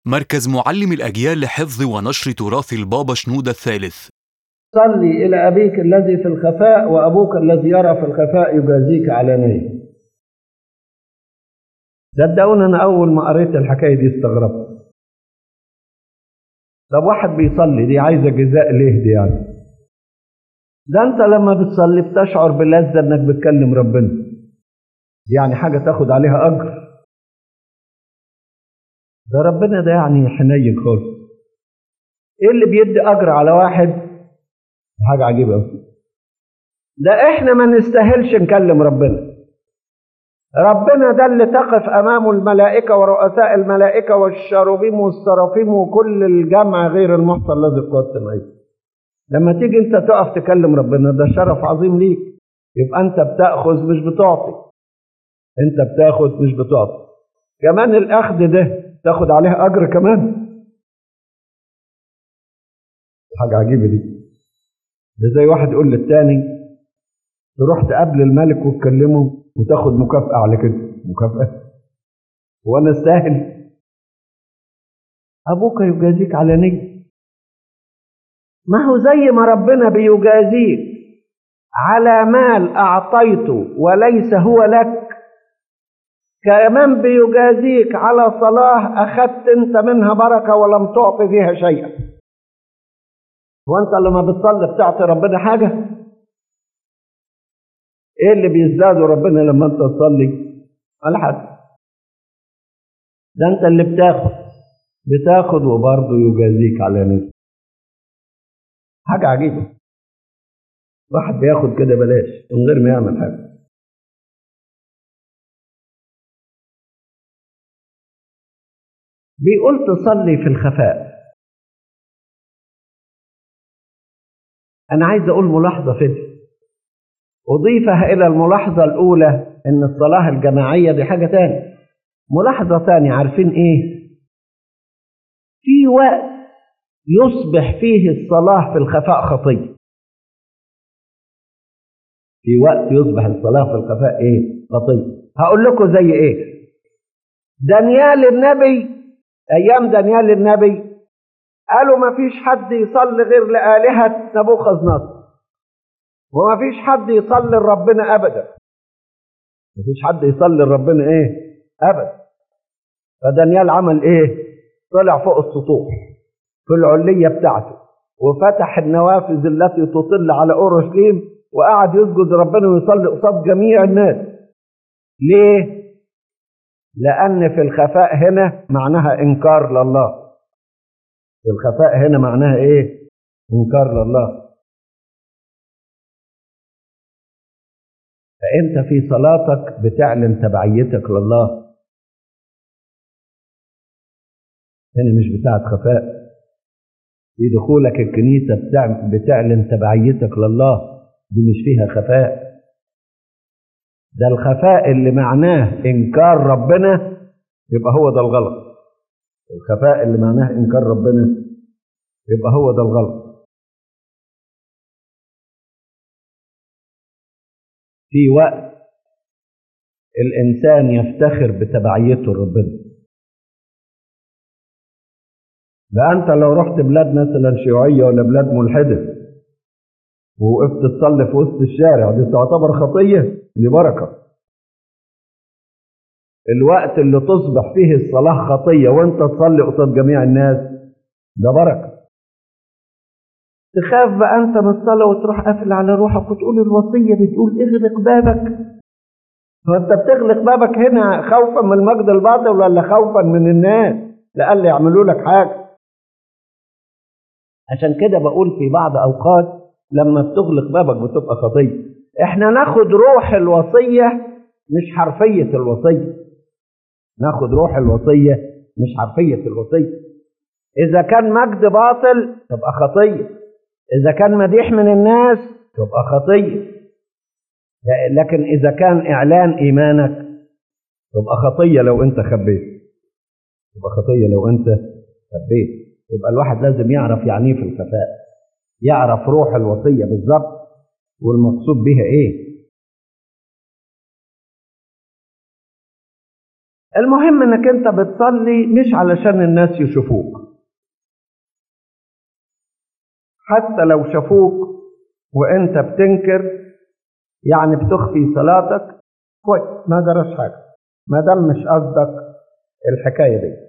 مركز معلم الأجيال لحفظ ونشر تراث البابا شنودة الثالث صلي إلى أبيك الذي في الخفاء وأبوك الذي يرى في الخفاء يجازيك علانية صدقوني أنا أول ما قريت الحكاية دي استغربت طب واحد بيصلي دي عايزة جزاء ليه دي يعني ده أنت لما بتصلي بتشعر بلذة إنك بتكلم ربنا يعني حاجة تاخد عليها أجر ده ربنا ده يعني حنين خالص ايه اللي بيدي اجر على واحد حاجه عجيبه قوي ده احنا ما نستاهلش نكلم ربنا ربنا ده اللي تقف امامه الملائكه ورؤساء الملائكه والشاروبيم والسرافيم وكل الجمع غير المحصى الذي قد سمعت لما تيجي انت تقف تكلم ربنا ده شرف عظيم ليك يبقى انت بتاخذ مش بتعطي انت بتاخذ مش بتعطي كمان الاخذ ده تاخد عليها اجر كمان حاجه عجيبه دي ده زي واحد يقول للتاني تروح تقابل الملك وتكلمه وتاخد مكافأة على كده مكافأة وانا استاهل ابوك يجازيك على نية ما هو زي ما ربنا بيجازيك على مال اعطيته وليس هو لك كمان بيجازيك على صلاة أخذت أنت منها بركة ولم تعطي فيها شيئا وأنت لما بتصلي بتعطي ربنا حاجة إيه اللي بيزداد ربنا لما أنت تصلي ولا حاجة ده أنت اللي بتاخد بتاخد وبرضه يجازيك على نفسك حاجة عجيبة واحد بياخد كده بلاش من غير ما يعمل حاجة بيقول تصلي في الخفاء أنا عايز أقول ملاحظة فدي أضيفها إلى الملاحظة الأولى إن الصلاة الجماعية دي حاجة تانية ملاحظة تانية عارفين إيه؟ في وقت يصبح فيه الصلاة في الخفاء خطية في وقت يصبح الصلاة في الخفاء إيه؟ خطية هقول لكم زي إيه؟ دانيال النبي ايام دانيال النبي قالوا ما فيش حد يصلي غير لآلهة نبوخذ نصر وما فيش حد يصلي لربنا ابدا ما فيش حد يصلي لربنا ايه ابدا فدانيال عمل ايه طلع فوق السطوح في العلية بتاعته وفتح النوافذ التي تطل على اورشليم وقعد يسجد ربنا ويصلي قصاد جميع الناس ليه لأن في الخفاء هنا معناها إنكار لله في الخفاء هنا معناها إيه؟ إنكار لله فأنت في صلاتك بتعلن تبعيتك لله هنا مش بتاعت خفاء في دخولك الكنيسة بتعلن تبعيتك لله دي مش فيها خفاء ده الخفاء اللي معناه انكار ربنا يبقى هو ده الغلط الخفاء اللي معناه انكار ربنا يبقى هو ده الغلط في وقت الانسان يفتخر بتبعيته لربنا ده انت لو رحت بلاد مثلا شيوعيه ولا بلاد ملحده ووقفت تصلي في وسط الشارع دي تعتبر خطيه دي بركة الوقت اللي تصبح فيه الصلاة خطية وانت تصلي قصاد جميع الناس ده بركة تخاف بقى انت من الصلاة وتروح قافل على روحك وتقول الوصية بتقول اغلق بابك فانت بتغلق بابك هنا خوفا من المجد الباطل ولا خوفا من الناس لألا يعملوا لك حاجة عشان كده بقول في بعض أوقات لما بتغلق بابك بتبقى خطية احنا ناخد روح الوصية مش حرفية الوصية ناخد روح الوصية مش حرفية الوصية إذا كان مجد باطل تبقى خطية إذا كان مديح من الناس تبقى خطية لكن إذا كان إعلان إيمانك تبقى خطية لو أنت خبيت تبقى خطية لو أنت خبيت يبقى الواحد لازم يعرف يعني في الخفاء يعرف روح الوصية بالظبط والمقصود بها ايه المهم انك انت بتصلي مش علشان الناس يشوفوك حتى لو شافوك وانت بتنكر يعني بتخفي صلاتك كويس ما جراش حاجه ما دام مش قصدك الحكايه دي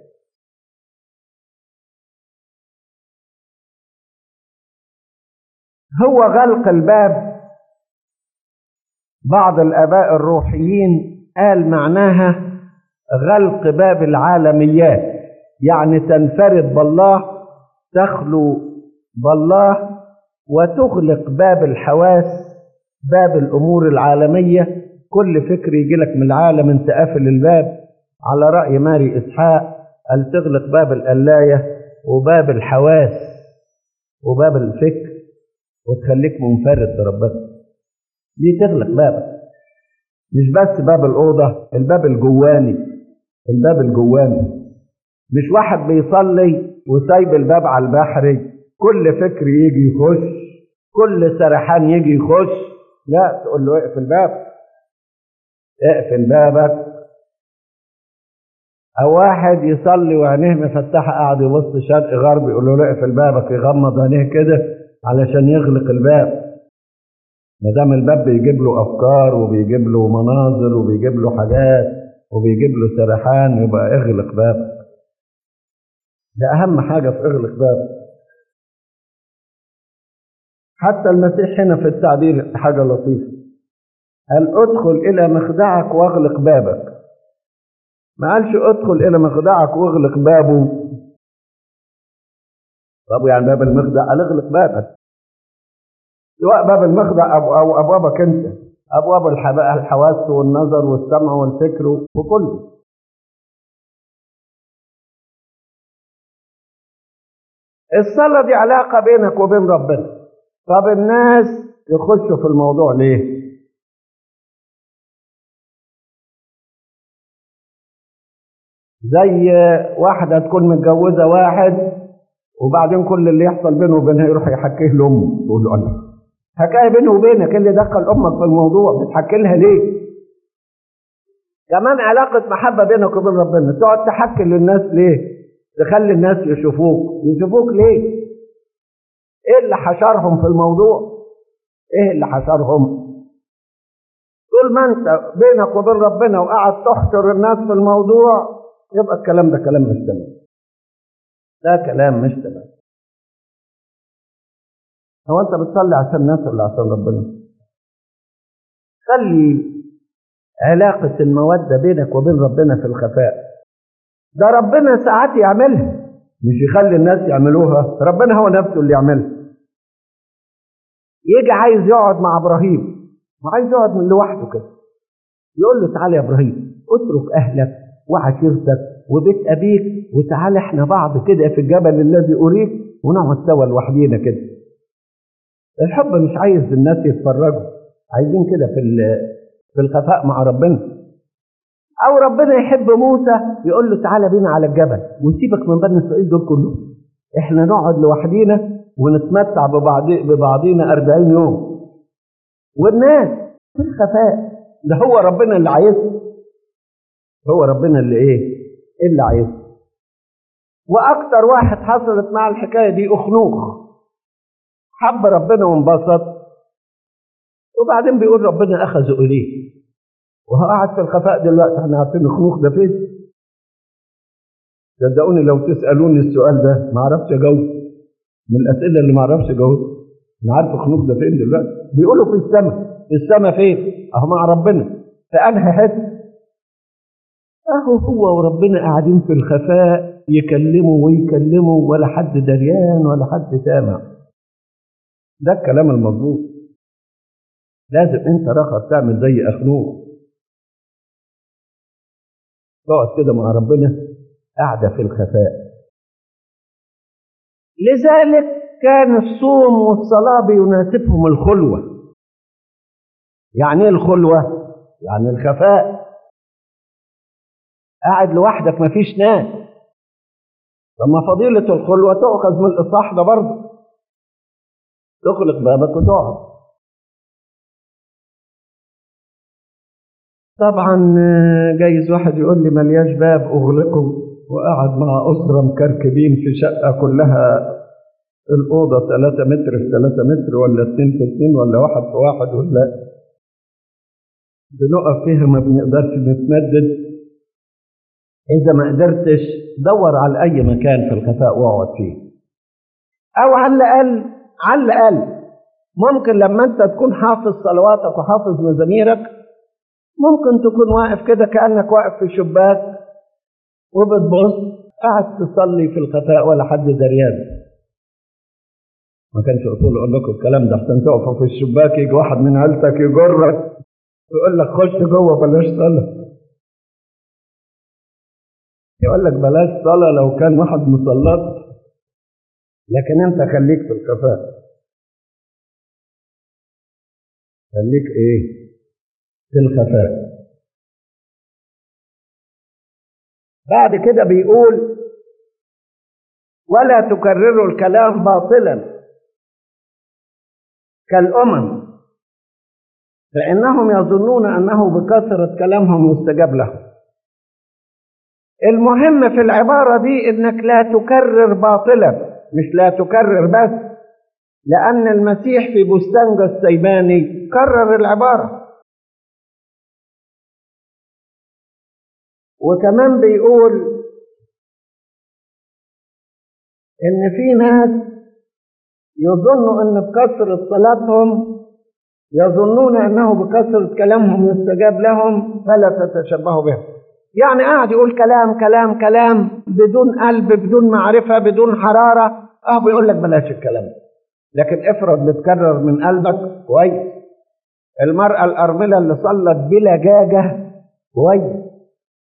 هو غلق الباب بعض الاباء الروحيين قال معناها غلق باب العالميات يعني تنفرد بالله تخلو بالله وتغلق باب الحواس باب الامور العالميه كل فكر يجي لك من العالم انت قافل الباب على راي ماري اسحاق قال تغلق باب القلايه وباب الحواس وباب الفكر وتخليك منفرد بربنا دي تغلق بابك مش بس باب الأوضة الباب الجواني الباب الجواني مش واحد بيصلي وسايب الباب على البحر كل فكر يجي يخش كل سرحان يجي يخش لا تقول له اقفل الباب اقفل بابك او واحد يصلي وعينيه مفتحه قاعد يبص شرق غرب يقول له لا اقفل بابك يغمض عينيه كده علشان يغلق الباب ما دام الباب بيجيب له افكار وبيجيب له مناظر وبيجيب له حاجات وبيجيب له سرحان يبقى اغلق بابك ده اهم حاجه في اغلق بابك حتى المسيح هنا في التعبير حاجه لطيفه قال ادخل الى مخدعك واغلق بابك ما قالش ادخل الى مخدعك واغلق بابه طب يعني باب المخدع قال اغلق بابك سواء باب المخدع أو, أو أبوابك أنت أبواب الحواس والنظر والسمع والفكر وكله الصلاة دي علاقة بينك وبين ربنا طب الناس يخشوا في الموضوع ليه؟ زي واحدة تكون متجوزة واحد وبعدين كل اللي يحصل بينه وبينها يروح يحكيه لأمه تقول له أنا حكايه بيني وبينك اللي دخل امك في الموضوع بتحكي لها ليه كمان علاقة محبة بينك وبين ربنا تقعد تحكي للناس ليه تخلي الناس يشوفوك يشوفوك ليه ايه اللي حشرهم في الموضوع ايه اللي حشرهم طول ما انت بينك وبين ربنا وقاعد تحشر الناس في الموضوع يبقى الكلام ده كلام مش تمام ده كلام مش تمام هو انت بتصلي عشان الناس ولا عشان ربنا خلي علاقة المودة بينك وبين ربنا في الخفاء ده ربنا ساعات يعملها مش يخلي الناس يعملوها ربنا هو نفسه اللي يعملها يجي عايز يقعد مع ابراهيم وعايز يقعد من لوحده كده يقول له تعالى يا ابراهيم اترك اهلك وعشيرتك وبيت ابيك وتعالى احنا بعض كده في الجبل الذي اريك ونقعد سوا لوحدينا كده الحب مش عايز الناس يتفرجوا عايزين كده في في الخفاء مع ربنا او ربنا يحب موسى يقول له تعالى بينا على الجبل ونسيبك من بني اسرائيل دول كلهم احنا نقعد لوحدينا ونتمتع ببعض ببعضينا 40 يوم والناس في الخفاء ده هو ربنا اللي عايزه هو ربنا اللي ايه اللي عايزه واكتر واحد حصلت مع الحكايه دي اخنوخ حب ربنا وانبسط وبعدين بيقول ربنا اخذه اليه وهو قاعد في الخفاء دلوقتي احنا عارفين الخنوخ ده فين صدقوني لو تسالوني السؤال ده ما اعرفش اجاوب من الاسئله اللي ما اعرفش اجاوب انا عارف الخنوخ ده فين دلوقتي بيقولوا في السماء في السماء فين اهو مع ربنا في انهي حته اهو هو وربنا قاعدين في الخفاء يكلموا ويكلموا ولا حد دريان ولا حد سامع ده الكلام المظبوط لازم انت رخص تعمل زي اخنوخ تقعد كده مع ربنا قاعدة في الخفاء لذلك كان الصوم والصلاة بيناسبهم الخلوة يعني ايه الخلوة؟ يعني الخفاء قاعد لوحدك مفيش ناس لما فضيلة الخلوة تؤخذ من الإصحاح ده برضه تغلق بابك وتقعد طبعا جايز واحد يقول لي ملياش باب اغلقه وقعد مع اسره مكركبين في شقه كلها الاوضه 3 متر في 3 متر ولا 2 في 2 ولا واحد في واحد ولا بنقف فيها ما بنقدرش نتمدد اذا ما قدرتش دور على اي مكان في الخفاء واقعد فيه او على الاقل على الاقل ممكن لما انت تكون حافظ صلواتك وحافظ مزاميرك ممكن تكون واقف كده كانك واقف في شباك وبتبص قاعد تصلي في الخفاء ولا حد دريان ما كانش اصول اقول لكم الكلام ده احسن تقف في الشباك يجي واحد من عيلتك يجرك يقول لك خش جوه بلاش صلاه يقول لك بلاش صلاه لو كان واحد مصلات لكن انت خليك في الخفاء خليك ايه في الخفاء بعد كده بيقول ولا تكرروا الكلام باطلا كالأمم فإنهم يظنون أنه بكثرة كلامهم يستجاب لهم المهم في العبارة دي إنك لا تكرر باطلا مش لا تكرر بس لأن المسيح في بستان جثيماني كرر العبارة وكمان بيقول إن في ناس يظنوا أن بكثرة صلاتهم يظنون أنه بكثرة كلامهم يستجاب لهم فلا تتشبهوا بهم يعني قاعد يقول كلام كلام كلام بدون قلب بدون معرفة بدون حرارة اه بيقول لك بلاش الكلام ده لكن افرض بتكرر من قلبك كويس المرأة الأرملة اللي صلت بلجاجة كويس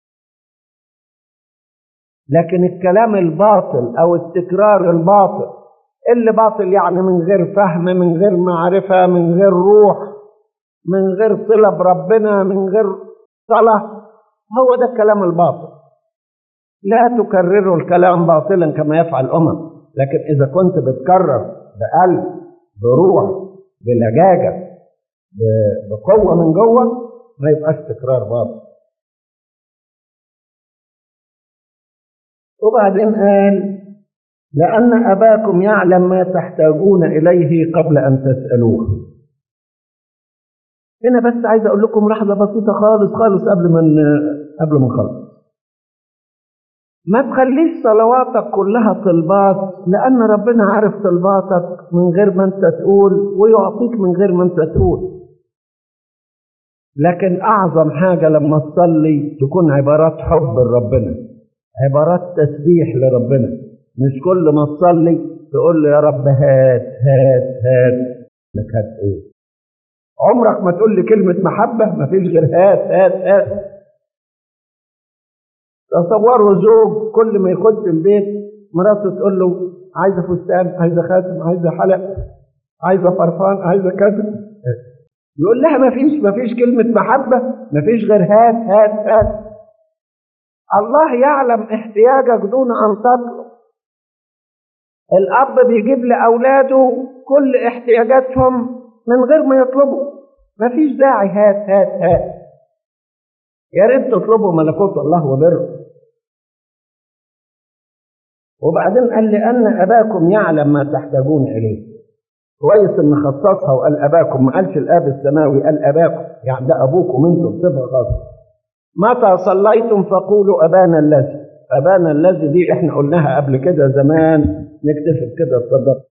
لكن الكلام الباطل أو التكرار الباطل اللي باطل يعني من غير فهم من غير معرفة من غير روح من غير صلة بربنا من غير صلاة هو ده الكلام الباطل لا تكرروا الكلام باطلا كما يفعل الأمم لكن إذا كنت بتكرر بقلب بروح بلجاجة بقوة من جوه ما يبقاش تكرار باطل وبعدين قال لأن أباكم يعلم ما تحتاجون إليه قبل أن تسألوه هنا بس عايز أقول لكم لحظة بسيطة خالص خالص قبل ما قبل ما نخلص ما تخليش صلواتك كلها طلبات لأن ربنا عارف طلباتك من غير ما أنت تقول ويعطيك من غير ما أنت تقول لكن أعظم حاجة لما تصلي تكون عبارات حب لربنا عبارات تسبيح لربنا مش كل ما تصلي تقول له يا رب هات هات هات لك هات ايه عمرك ما تقول لي كلمة محبة ما فيش غير هات هات هات تصوروا زوج كل ما يخش البيت مراته تقول له عايزة فستان عايزة خاتم عايزة حلق عايزة فرفان عايزة كذا يقول لها ما فيش ما فيش كلمة محبة ما فيش غير هات هات هات الله يعلم احتياجك دون أن تطلب الأب بيجيب لأولاده كل احتياجاتهم من غير ما يطلبوا مفيش داعي هات هات هات يا ريت تطلبوا ملكوت الله وبره وبعدين قال لأن أباكم يعلم ما تحتاجون إليه كويس إن خصصها وقال أباكم ما قالش الآب السماوي قال أباكم يعني ده أبوكم أنتم بصفة خاصة متى صليتم فقولوا أبانا الذي أبانا الذي دي إحنا قلناها قبل كده زمان نكتفي كده اتفضل